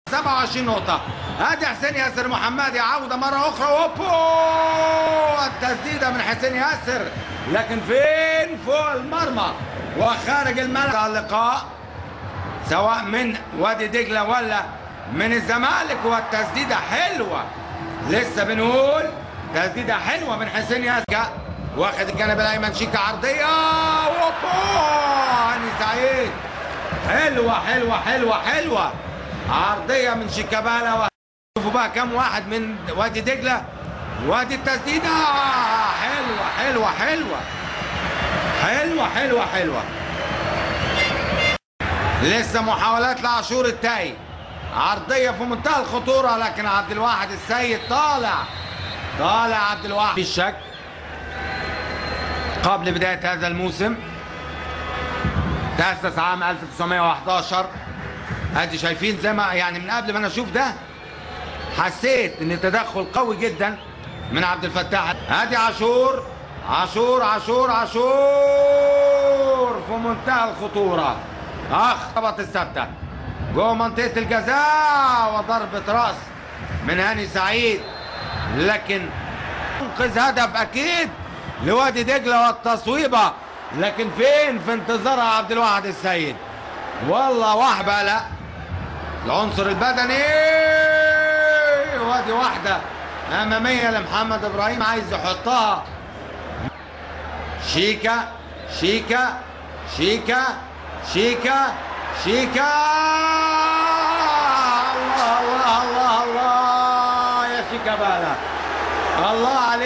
27 نقطة ادي حسين ياسر محمدي عودة مرة أخرى وبو التسديدة من حسين ياسر لكن فين فوق المرمى وخارج الملعب اللقاء سواء من وادي دجلة ولا من الزمالك والتسديدة حلوة لسه بنقول تسديدة حلوة من حسين ياسر واخد الجانب الأيمن شيكا عرضية وبو هاني سعيد حلوة حلوة حلوة حلوة عرضية من شيكابالا شوفوا بقى كم واحد من وادي دجلة وادي التسديدة حلوة حلوة حلوة حلوة حلوة حلوة لسه محاولات لعاشور التاي عرضية في منتهى الخطورة لكن عبد الواحد السيد طالع طالع عبد الواحد في الشك قبل بداية هذا الموسم تأسس عام 1911 ادي شايفين زي ما يعني من قبل ما انا اشوف ده حسيت ان تدخل قوي جدا من عبد الفتاح ادي عاشور عاشور عاشور عاشور في منتهى الخطوره اخ خبط الثابته جوه منطقه الجزاء وضربه راس من هاني سعيد لكن انقذ هدف اكيد لوادي دجله والتصويبه لكن فين في انتظارها عبد الواحد السيد والله وهبه لا العنصر البدني وادي واحده اماميه لمحمد ابراهيم عايز يحطها شيكا شيكا شيكا شيكا شيكا الله الله الله الله يا شيكا بالا الله عليك